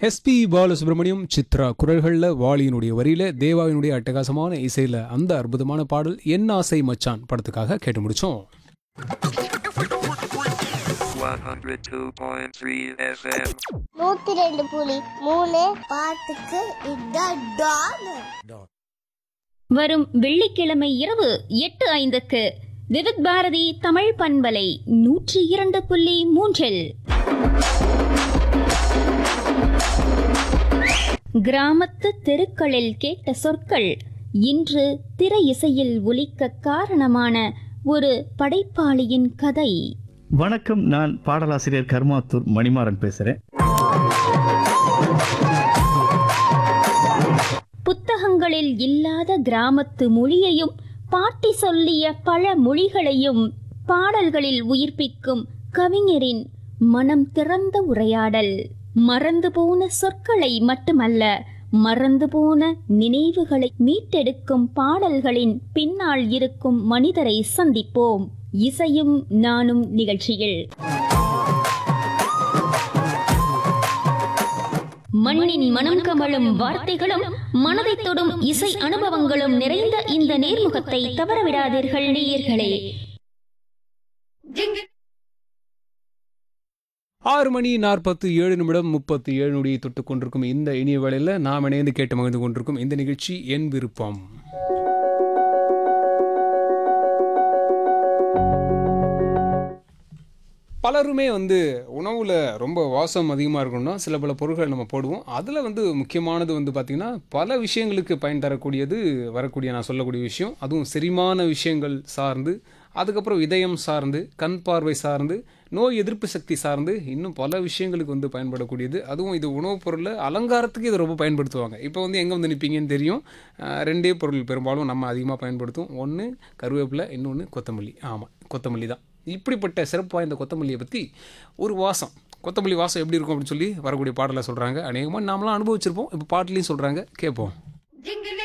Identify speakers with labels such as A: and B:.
A: SP Balasubramaniam Chitra குரல்களில் வாலியினுடைய வரியில தேவாவினுடைய அட்டகாசமான இசையில அந்த அற்புதமான பாடல் என் ஆசை மச்சான் படத்துக்காக கேட்டு முடிச்சோம்
B: 102.3 FM.
C: நூத்தி ரெண்டு புலி மூணு பாட்டுக்கு இதான் டான்
D: வரும் வெள்ளிக்கிழமை இரவு எட்டு ஐந்துக்கு விவித் பாரதி தமிழ் பண்பலை நூற்றி இரண்டு புள்ளி மூன்றில் கிராமத்து தெருக்களில் கேட்ட சொற்கள் இன்று திரை இசையில் ஒலிக்க காரணமான ஒரு படைப்பாளியின் கதை
E: வணக்கம் நான் பாடலாசிரியர் கர்மாத்தூர் மணிமாறன் பேசுறேன்
D: புத்தகங்களில் இல்லாத கிராமத்து மொழியையும் பாட்டி சொல்லிய பல மொழிகளையும் பாடல்களில் உயிர்ப்பிக்கும் கவிஞரின் மனம் திறந்த உரையாடல் மறந்து போன சொற்களை மட்டுமல்ல மறந்து போன நினைவுகளை மீட்டெடுக்கும் பாடல்களின் பின்னால் இருக்கும் மனிதரை சந்திப்போம் இசையும் நானும் நிகழ்ச்சியில் மண்ணின் மனம் கமழும் வார்த்தைகளும் மனதை தொடும் இசை அனுபவங்களும் நிறைந்த இந்த நேர்முகத்தை தவறவிடாதீர்கள் நேயர்களே
A: ஆறு மணி நாற்பத்து ஏழு நிமிடம் முப்பத்தி ஏழு நொடியை தொட்டு கொண்டிருக்கும் இந்த இனிய வேளையில் நாம் இணைந்து கேட்டு மகிழ்ந்து கொண்டிருக்கும் இந்த நிகழ்ச்சி என் விருப்பம் பலருமே வந்து உணவில் ரொம்ப வாசம் அதிகமாக இருக்கணும்னா சில பல பொருட்களை நம்ம போடுவோம் அதில் வந்து முக்கியமானது வந்து பார்த்திங்கன்னா பல விஷயங்களுக்கு பயன் தரக்கூடியது வரக்கூடிய நான் சொல்லக்கூடிய விஷயம் அதுவும் செரிமான விஷயங்கள் சார்ந்து அதுக்கப்புறம் இதயம் சார்ந்து கண் பார்வை சார்ந்து நோய் எதிர்ப்பு சக்தி சார்ந்து இன்னும் பல விஷயங்களுக்கு வந்து பயன்படக்கூடியது அதுவும் இது உணவுப் பொருளில் அலங்காரத்துக்கு இதை ரொம்ப பயன்படுத்துவாங்க இப்போ வந்து எங்கே வந்து நிற்பீங்கன்னு தெரியும் அஹ் ரெண்டே பொருள் பெரும்பாலும் நம்ம அதிகமாக பயன்படுத்துவோம் ஒன்று கருவேப்பிலை இன்னொன்று கொத்தமல்லி ஆமாம் கொத்தமல்லி தான் இப்படிப்பட்ட சிறப்பு வாய்ந்த கொத்தமல்லியை பற்றி ஒரு வாசம் கொத்தமல்லி வாசம் எப்படி இருக்கும் அப்படின்னு சொல்லி வரக்கூடிய பாடலை சொல்கிறாங்க அநேகமாக நாமளாம் அனுபவிச்சிருப்போம் இப்போ பாட்டிலையும் சொல்கிறாங்க கேட்போம்